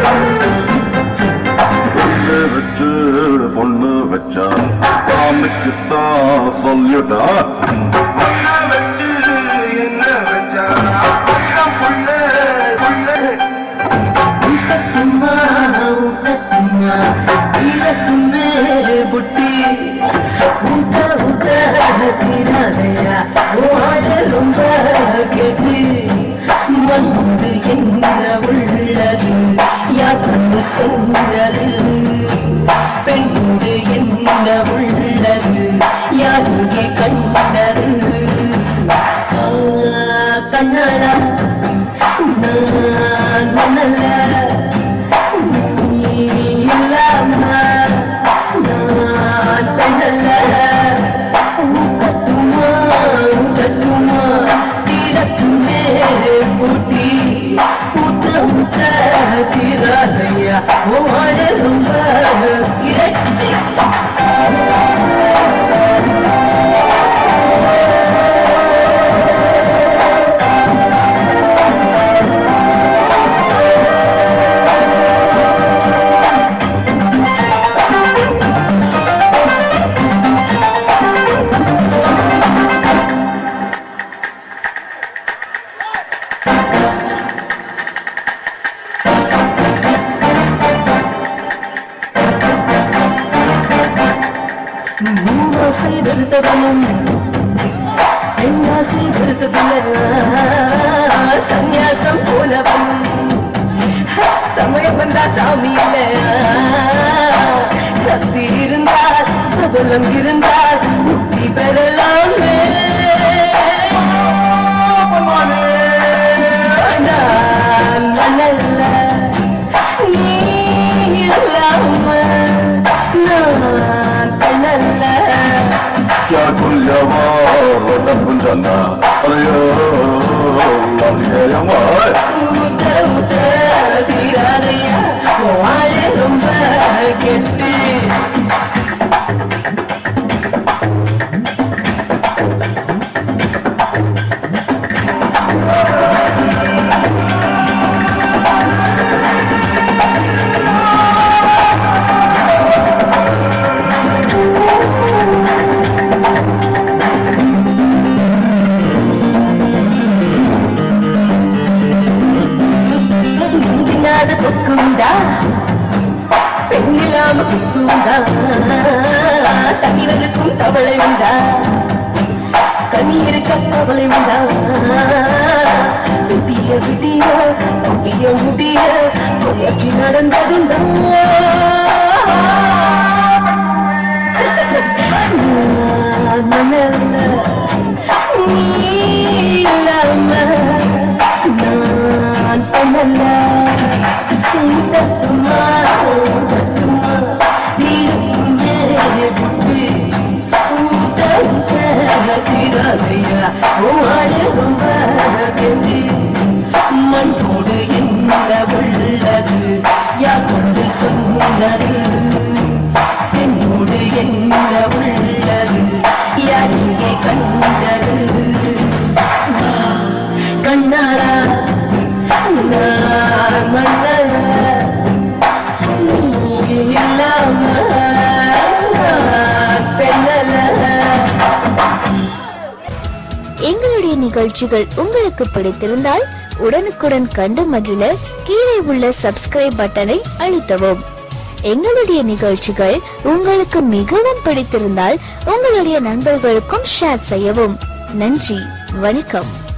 பொண்ணு வச்சு பொண்ணு வச்சா சாமிக்குத்தான் சொல்லிட்டா பொண்ணை வச்சு என்ன வச்சா பொண்ணு பொண்ணு ஊட்டட்டுமா ஊட்டட்டுமா தீரட்டுமே புட்டி ஊட்ட ஊட்ட தீராதையா ஓட ரொம்ப கெட்டு வந்து என்ன உள்ளது யார் கண்டு சென்றது பெண்ணோடு என்ன உள்ளது யார் இங்கே கண்டது ஆ, கண்ணாடா நான் மன்னல்ல நீ இல்லாம நான் பெண்ணல்ல ஊட்டட்டுமா ஊட்டட்டுமா தீரட்டுமே பூட்டி ஊத்த ஊத்த தீராதையா ஓட ரொம்ப இரட்சி மூவாசை வெறுத்தவனும் பெண்ணாசை வெறுத்ததில்ல சந்நியாசம் போனவனும் சமயம் வந்தா சாமி இல்ல சக்தி இருந்தால் சபலம் இருந்தால் முக்தி பெறலாமே நான் மணல்ல நீ இல்லாம நான் கண்ணல்ல क्या कुल्यवा रोटन कुंजना अरे अरे ஊத்த ஊத்த தீராதையா வாழ ரொம்ப கெட்டு முந்தினாத கொக்குண்டா பெண்ணிலாம குக்குண்டா தனிவருக்கும் கவலை உண்டா கனி இருக்க கவலை உண்டா விடிய விடிய முடிய முடிய முயற்சி நடந்ததுண்டா நான் மணல்ல நீ இல்லாம நான் பண்ணல ஊட்டட்டுமா ஊட்டட்டுமா தீருக்குமே புட்டு ஊட்ட ஊட்ட தீராதையா ஓட ரொம்ப கெட்டு மண்ணோடு என்ன உள்ளது யார் கொண்டு சொன்னது என்னோடு என்ன உள்ளது யார் இங்கே கண்டது கண்ணாரா நான் மன்னல்ல நீ இல்லாம நான் பெண்ணல்ல எங்களுடைய நிகழ்ச்சிகள் உங்களுக்கு பிடித்திருந்தால் உடனுக்குடன் கண்டு மகிழ கீழே உள்ள சப்ஸ்கிரைப் பட்டனை அழுத்தவும் எங்களுடைய நிகழ்ச்சிகள் உங்களுக்கு மிகவும் பிடித்திருந்தால் உங்களுடைய நண்பர்களுக்கும் ஷேர் செய்யவும் நன்றி வணக்கம்